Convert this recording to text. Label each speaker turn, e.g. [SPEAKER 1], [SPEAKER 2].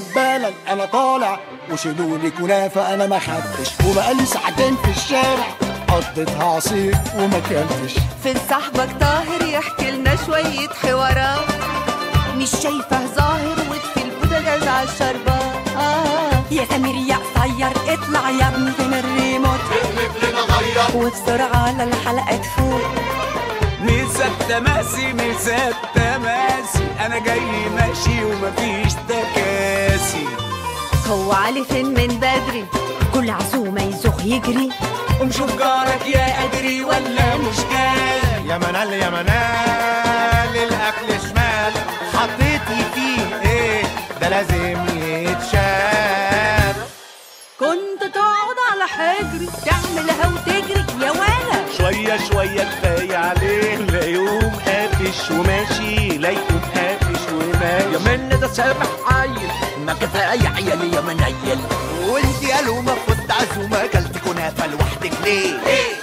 [SPEAKER 1] زباله انا طالع وشيلوا لي كنافه انا ما خدتش وبقالي ساعتين في الشارع قضيتها عصير وما اكلتش
[SPEAKER 2] فين صاحبك طاهر يحكي لنا شوية حوارات مش شايفه ظاهر وطفي البوتاجاز على الشربات آه
[SPEAKER 3] يا سمير يا قصير اطلع يا ابني فين الريموت وبسرعة للحلقة تفوت
[SPEAKER 4] ميزة تماسي ميزة تماسي انا جاي ماشي ومفيش تكاسي
[SPEAKER 2] هو علي فين من بدري
[SPEAKER 3] كل عزومة يزوغ يجري
[SPEAKER 4] ومشوف جارك يا ادري ولا مش جاي
[SPEAKER 5] يا منال يا منال الاكل شمال حطيتي فيه ايه ده لازم يتشال
[SPEAKER 2] كنت تقعد على حجري تعملها وتجري يا ولا
[SPEAKER 4] شوية شوية كفاية عليه لا يوم قافش وماشي لا يقوم قافش وماشي
[SPEAKER 6] يا من ده سامح عيل ما كفايه عيالي يا منيل
[SPEAKER 5] وانت قالوا ما كنت عزومه اكلت كنافه لوحدك ليه؟